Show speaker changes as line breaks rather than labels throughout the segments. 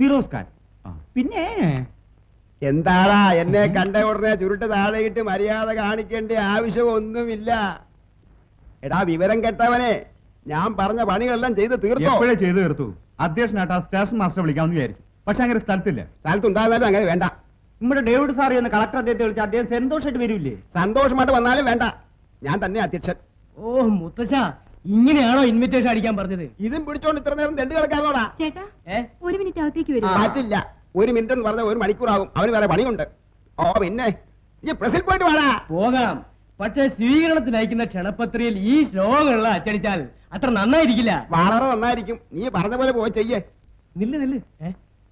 ഫിറോസ് ഖാൻ പിന്നെ
എന്താടാ എന്നെ കണ്ട ഉടനെ ചുരുട്ട് താഴെയിട്ട് മര്യാദ കാണിക്കേണ്ട ആവശ്യമൊന്നുമില്ല എടാ വിവരം കെട്ടവനെ ഞാൻ പറഞ്ഞ പണികളെല്ലാം ചെയ്ത് തീർത്തോ
എപ്പോഴേ ചെയ്തു തീർത്തു അധ്യക്ഷനായിട്ട് ആ സ്റ്റേഷൻ മാസ്റ്റർ വിളിക്കാമെന്ന് വിചാരിച്ചു പക്ഷെ അങ്ങനെ സ്ഥലത്തില്ല
സ്ഥലത്തുണ്ടാകുന്നാലും അങ്ങനെ വേണ്ട
നമ്മുടെ ഡേവിഡ് സാർ എന്ന് കളക്ടർ അദ്ദേഹത്തെ വിളിച്ച അദ്ദേഹം സന്തോഷമായിട്ട് വരൂലേ
സന്തോഷമായിട്ട് വന്നാലും വേണ്ട ഞാൻ തന്നെ അധ്യക്ഷൻ
ഓ മുത്തച്ഛ ഇങ്ങനെയാണോ ഇൻവിറ്റേഷൻ അടിക്കാൻ പറഞ്ഞത്
ഇതും പിടിച്ചോണ്ട് ഇത്ര നേരം തെണ്ടി കിടക്കാതോടാ
ചേട്ടാ
ഏ
ഒരു മിനിറ്റ് അകത്തേക്ക് വരും
പറ്റില്ല ഒരു മിനിറ്റ് എന്ന് പറഞ്ഞ ഒരു മണിക്കൂറാകും അവന് വേറെ പണിയുണ്ട് ഓ പിന്നെ ഈ പ്രസിൽ പോയിട്ട് വേണാ
പോകാം പക്ഷെ സ്വീകരണത്തിന് അയക്കുന്ന ക്ഷണപത്രിയിൽ ഈ ശ്ലോകങ്ങൾ അച്ചടിച്ചാൽ അത്ര നന്നായിരിക്കില്ല
വളരെ നന്നായിരിക്കും നീ പറഞ്ഞ പോലെ പോയി ചെയ്യേ
നില്ല് നില്ല് ഏ?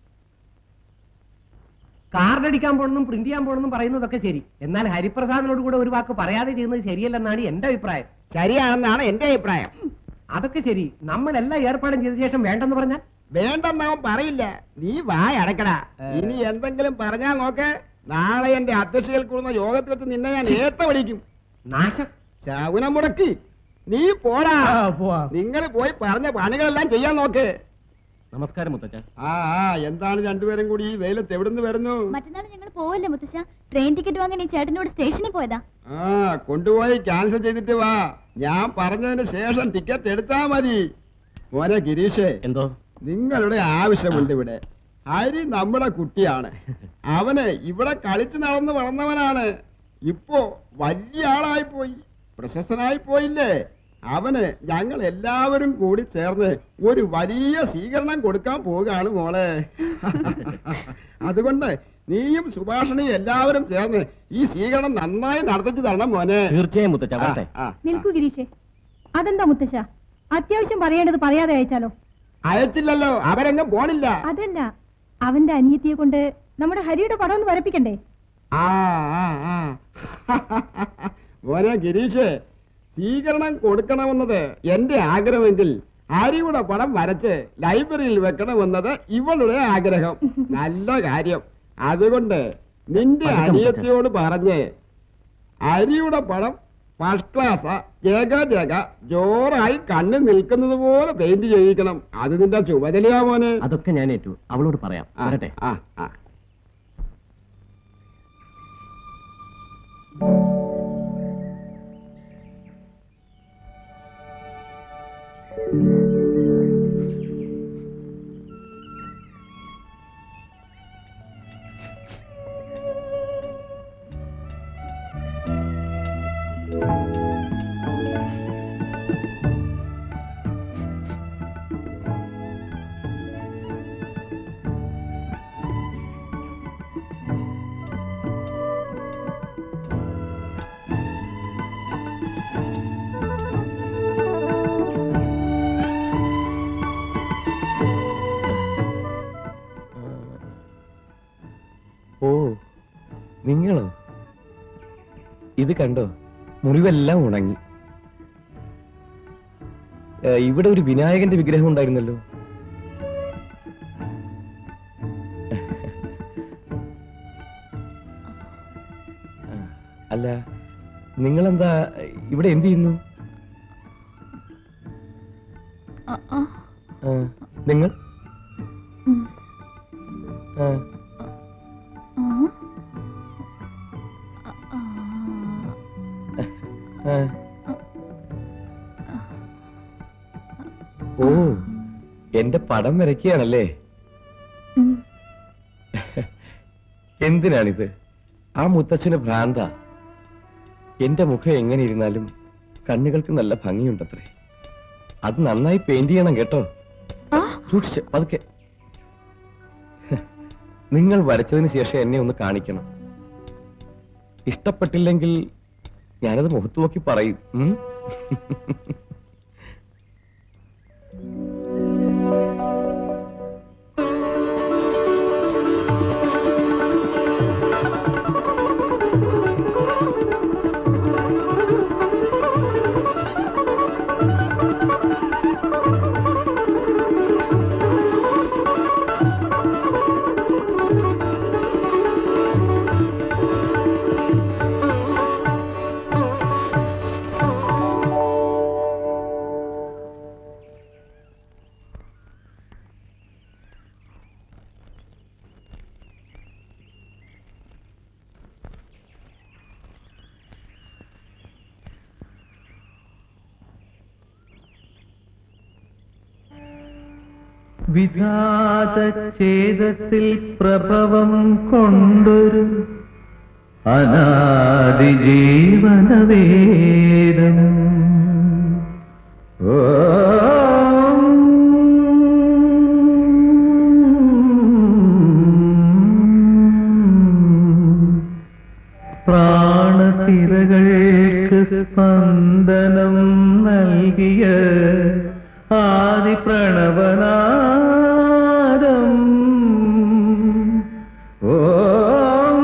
കാർഡ് അടിക്കാൻ പോണെന്നും പ്രിന്റ് ചെയ്യാൻ പോണെന്നും പറയുന്നതൊക്കെ ശരി എന്നാൽ ഹരിപ്രസാദിനോട് കൂടെ ഒരു വാക്ക് പറയാതെ ചെയ്യുന്നത് ശരിയല്ലെന്നാണ് എന്റെ അഭിപ്രായം
ശരിയാണെന്നാണ് എന്റെ അഭിപ്രായം
അതൊക്കെ ശരി നമ്മൾ എല്ലാ ഏർപ്പാടും ചെയ്ത ശേഷം വേണ്ടെന്ന് പറഞ്ഞാൽ
വേണ്ടെന്നവൻ പറയില്ല നീ വായ അടക്കടാ
ഏ.
ഇനി എന്തെങ്കിലും പറഞ്ഞാൽ നോക്ക് നാളെ എന്റെ അധ്യക്ഷയിൽ കൂടുന്ന യോഗത്തിൽ വെച്ച് നിന്നെ ഞാൻ ഏത്ത വിളിക്കും
നാശം
ശകുനം മുടക്കി നീ പോടാ
ആ, പോവാം.
നിങ്ങൾ പോയി പറഞ്ഞ പണികളെല്ലാം ചെയ്യാൻ നോക്ക്
നമസ്കാരം മുത്തച്ഛ
ആ ആ എന്താണ് രണ്ടുപേരും കൂടി ഈ വെയിലത്ത് എവിടുന്ന് വരുന്നു
മറ്റന്നാൾ ഞങ്ങൾ പോവല്ലേ മുത്തശ്ശ ട്രെയിൻ ടിക്കറ്റ് വാങ്ങാൻ ഈ ചേട്ടനോട് സ്റ്റേഷനിൽ പോയതാ
ആ കൊണ്ടുപോയി ക്യാൻസൽ ചെയ്തിട്ട് വാ ഞാൻ പറഞ്ഞതിന് ശേഷം ടിക്കറ്റ് എടുത്താ മതി മോനെ ഗിരീഷേ
എന്തോ
നിങ്ങളുടെ ആവശ്യമുണ്ട് ഇവിടെ ഹരി നമ്മുടെ കുട്ടിയാണ് അവന് ഇവിടെ കളിച്ചു നടന്ന് വളർന്നവനാണ് ഇപ്പോ വലിയ ആളായി പോയി പ്രശസ്തനായി പോയില്ലേ അവന് ഞങ്ങൾ എല്ലാവരും കൂടി ചേർന്ന് ഒരു വലിയ സ്വീകരണം കൊടുക്കാൻ പോവുകയാണ് മോളെ അതുകൊണ്ട് നീയും സുഭാഷണിയും എല്ലാവരും ചേർന്ന് ഈ സ്വീകരണം നന്നായി നടത്തിച്ചു തരണം മോനെ
തീർച്ചയായും മുത്തച്ഛ
ആ, ആ.
നിൽക്കൂ ഗിരീഷേ അതെന്താ മുത്തശ്ശ അത്യാവശ്യം പറയേണ്ടത് പറയാതെ അയച്ചാലോ
അയച്ചില്ലല്ലോ അവരെങ്ങും പോണില്ല
അതല്ല അവന്റെ അനിയത്തിയെ കൊണ്ട് നമ്മുടെ ഹരിയുടെ പടം ഒന്ന് വരപ്പിക്കണ്ടേ
ആ ആ, ആ. മോനെ ഗിരീഷ് സ്വീകരണം കൊടുക്കണമെന്നത് എന്റെ ആഗ്രഹമെങ്കിൽ ഹരിയുടെ പടം വരച്ച് ലൈബ്രറിയിൽ വെക്കണമെന്നത് ഇവളുടെ ആഗ്രഹം നല്ല കാര്യം അതുകൊണ്ട് നിന്റെ
പതുക്കെ
അനിയത്തിയോട് പറഞ്ഞ് ഹരിയുടെ പടം ഫസ്റ്റ് ക്ലാസ് ജഗ ജഗ ജോറായി കണ്ണു നിൽക്കുന്നത് പോലെ പെയിന്റ് ചെയ്യിക്കണം അത് നിന്റെ ചുമതലയാ മോനെ
അതൊക്കെ ഞാൻ ഏറ്റു അവളോട് പറയാം
ആ,
വരട്ടെ
ആ ആ
ഓ നിങ്ങളോ ഇത് കണ്ടോ മുറിവെല്ലാം ഉണങ്ങി ഏ, ഇവിടെ ഒരു വിനായകന്റെ വിഗ്രഹം ഉണ്ടായിരുന്നല്ലോ ആ, അല്ല നിങ്ങളെന്താ ഇവിടെ എന്ത് ചെയ്യുന്നു
ആ, ആ,
ആ, നിങ്ങൾ
ഉം,
ആ,
ആ. ആ, ആ.
ആ. ഓ എന്റെ പടം വരയ്ക്കുകയാണല്ലേ
ഉം.
എന്തിനാണിത് ആ മുത്തച്ഛന് ഭ്രാന്ത എന്റെ മുഖം എങ്ങനെ ഇരുന്നാലും കണ്ണുകൾക്ക് നല്ല ഭംഗിയുണ്ടത്രേ അത് നന്നായി പെയിന്റ് ചെയ്യണം കേട്ടോ
ആ,
സൂക്ഷിച്ച് പതുക്കെ നിങ്ങൾ വരച്ചതിന് ശേഷം എന്നെ ഒന്ന് കാണിക്കണം ഇഷ്ടപ്പെട്ടില്ലെങ്കിൽ ഞാനത് മുഖത്ത് നോക്കി പറയും ഉം?
വിധാത ചേതസിൽ പ്രഭവം കൊണ്ടൊരു അനാദി ജീവനവേദം പ്രാണസിരകൾക്ക് സ്പന്ദനം നൽകിയ ആദി പ്രണവനാദം ഓം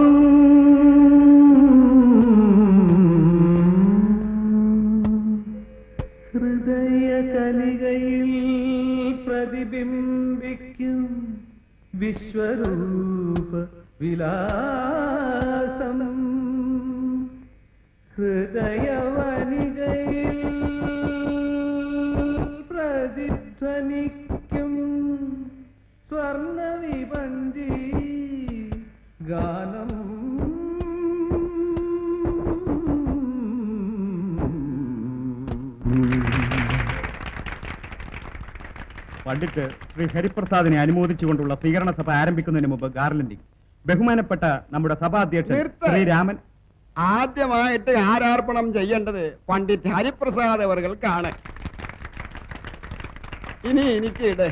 ഹൃദയ കലികയിൽ പ്രതിബിംബിക്കും വിശ്വരൂപ വിലാസം ഹൃദയവനികയിൽ പ്രതിധ്വനിക്കും സ്വർണ വിപഞ്ചി ഗാനം
പണ്ഡിറ്റ് ശ്രീ ഹരിപ്രസാദിനെ അനുമോദിച്ചുകൊണ്ടുള്ള സ്വീകരണ സഭ ആരംഭിക്കുന്നതിന് മുമ്പ് ഗാർലൻഡിംഗ് ബഹുമാനപ്പെട്ട നമ്മുടെ സഭാധ്യക്ഷൻ
നിർത്ത്.
ശ്രീ രാമൻ
ആദ്യമായിട്ട് ആരാർപ്പണം ചെയ്യേണ്ടത് പണ്ഡിറ്റ് ഹരിപ്രസാദ് അവർകൾക്കാണ് ഇനി എനിക്ക് ഇട്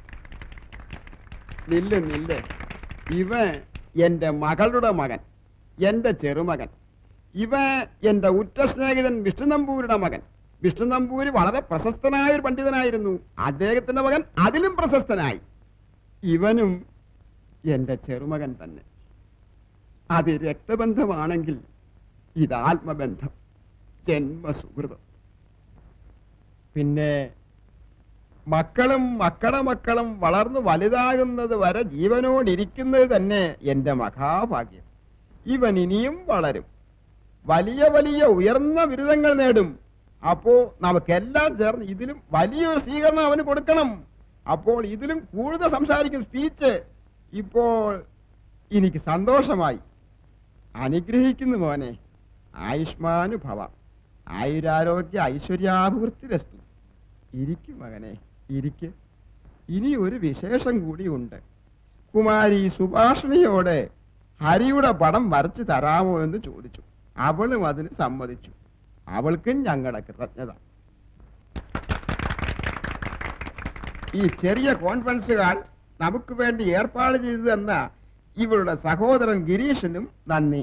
നില്ല് നില്ല് ഇവൻ എന്റെ മകളുടെ മകൻ എന്റെ ചെറുമകൻ ഇവൻ എന്റെ ഉറ്റ സ്നേഹിതൻ വിഷ്ണു നമ്പൂരിയുടെ മകൻ വിഷ്ണു നമ്പൂരി വളരെ പ്രശസ്തനായ ഒരു പണ്ഡിതനായിരുന്നു അദ്ദേഹത്തിന്റെ മകൻ അതിലും പ്രശസ്തനായി ഇവനും എന്റെ ചെറുമകൻ തന്നെ അത് രക്തബന്ധമാണെങ്കിൽ ഇത് ആത്മബന്ധം ജന്മസുഹൃതം പിന്നെ മക്കളും മക്കളുടെ മക്കളും വളർന്നു വലുതാകുന്നത് വരെ ജീവനോടിരിക്കുന്നത് തന്നെ എന്റെ മഹാഭാഗ്യം ഇവൻ ഇനിയും വളരും വലിയ വലിയ ഉയർന്ന ബിരുദങ്ങൾ നേടും അപ്പോ നമുക്കെല്ലാം ചേർന്ന് ഇതിലും വലിയൊരു സ്വീകരണം അവന് കൊടുക്കണം അപ്പോൾ ഇതിലും കൂടുതൽ സംസാരിക്കും സ്പീച്ച് ഇപ്പോൾ എനിക്ക് സന്തോഷമായി അനുഗ്രഹിക്കുന്നു മോനെ ആയുഷ്മാനു ഭവ ആയുരാരോഗ്യ ഐശ്വര്യാഭിവൃദ്ധിരസ്തു ഇരിക്കും മകനെ ഇരിക്ക് ഇനി ഒരു വിശേഷം കൂടിയുണ്ട് കുമാരി സുഭാഷിണിയോട് ഹരിയുടെ പടം വരച്ചു തരാമോ എന്ന് ചോദിച്ചു അവളും അതിന് സമ്മതിച്ചു അവൾക്കും ഞങ്ങളുടെ കൃതജ്ഞത ഈ ചെറിയ കോൺഫറൻസ് ഹാൾ നമുക്ക് വേണ്ടി ഏർപ്പാട് ചെയ്തു തന്ന ഇവളുടെ സഹോദരൻ ഗിരീഷിനും നന്ദി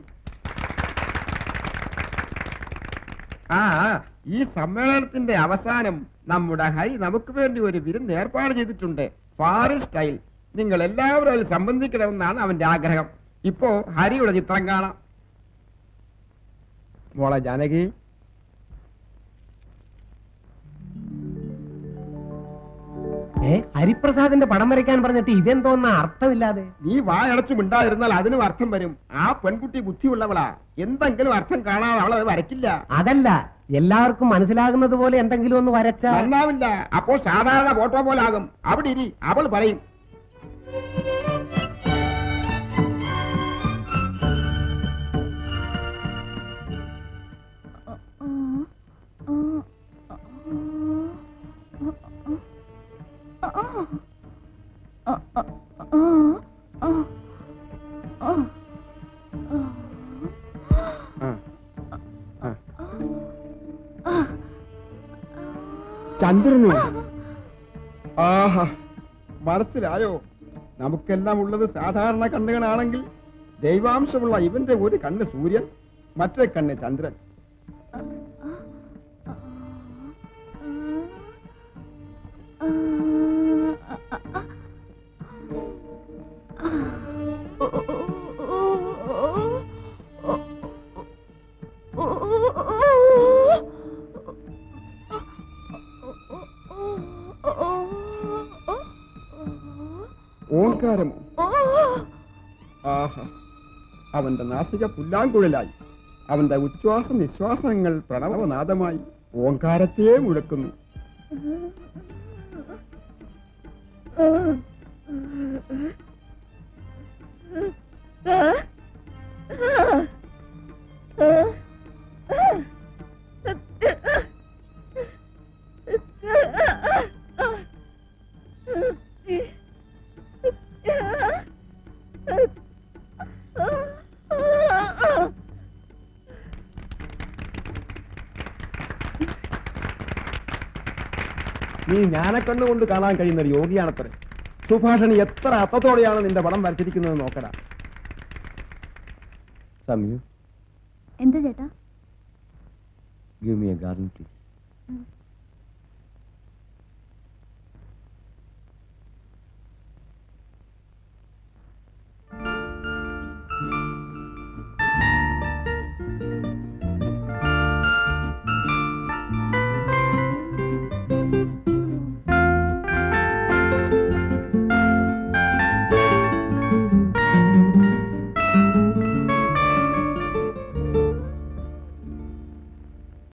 ആ ഈ സമ്മേളനത്തിന്റെ അവസാനം നമ്മുടെ ഹരി നമുക്ക് വേണ്ടി ഒരു വിരുന്ന് ഏർപ്പാട് ചെയ്തിട്ടുണ്ട് ഫാറിൻ സ്റ്റൈൽ നിങ്ങൾ എല്ലാവരും അതിൽ സംബന്ധിക്കണമെന്നാണ് അവന്റെ ആഗ്രഹം ഇപ്പോ ഹരിയുടെ ചിത്രം കാണാം മോളെ ജാനകി
ഏ ഹരിപ്രസാദിന്റെ പടം വരയ്ക്കാൻ പറഞ്ഞിട്ട് ഇതെന്തോന്ന അർത്ഥമില്ലാതെ
നീ വായടച്ചു മിണ്ടാതിരുന്നാൽ അതിനും അർത്ഥം വരും ആ പെൺകുട്ടി ബുദ്ധിയുള്ളവളാ എന്തെങ്കിലും അർത്ഥം കാണാതെ അവൾ അത് വരയ്ക്കില്ല
അതല്ല എല്ലാവർക്കും മനസ്സിലാകുന്നത് പോലെ എന്തെങ്കിലും ഒന്ന് വരച്ച
നന്നാവില്ല അപ്പോൾ സാധാരണ ഫോട്ടോ പോലെ ആകും അവിടെ ഇരി അവൾ പറയും ആ. ആ. ചന്ദ്രനോ ആഹാ മനസ്സിലായോ നമുക്കെല്ലാം ഉള്ളത് സാധാരണ കണ്ണുകളാണെങ്കിൽ ദൈവാംശമുള്ള ഇവന്റെ ഒരു കണ്ണ് സൂര്യൻ മറ്റേ കണ്ണ് ചന്ദ്രൻ ഓങ്കാരമോ ആഹാ അവന്റെ നാസിക പുല്ലാങ്കുഴലായി അവന്റെ ഉച്ഛ്വാസ നിശ്വാസങ്ങൾ പ്രണവനാദമായി ഓങ്കാരത്തെ മുഴക്കുന്നു നീ ജ്ഞാനക്കണ്ണുകൊണ്ട് കാണാൻ കഴിയുന്ന ഒരു യോഗിയാണത്രേ സുഭാഷണി എത്ര അർത്ഥത്തോടെയാണ് നിന്റെ പടം വരച്ചിരിക്കുന്നത് നോക്കടാ
സംയു
എന്താ ചേട്ടാ
give me a garden please
ഉം.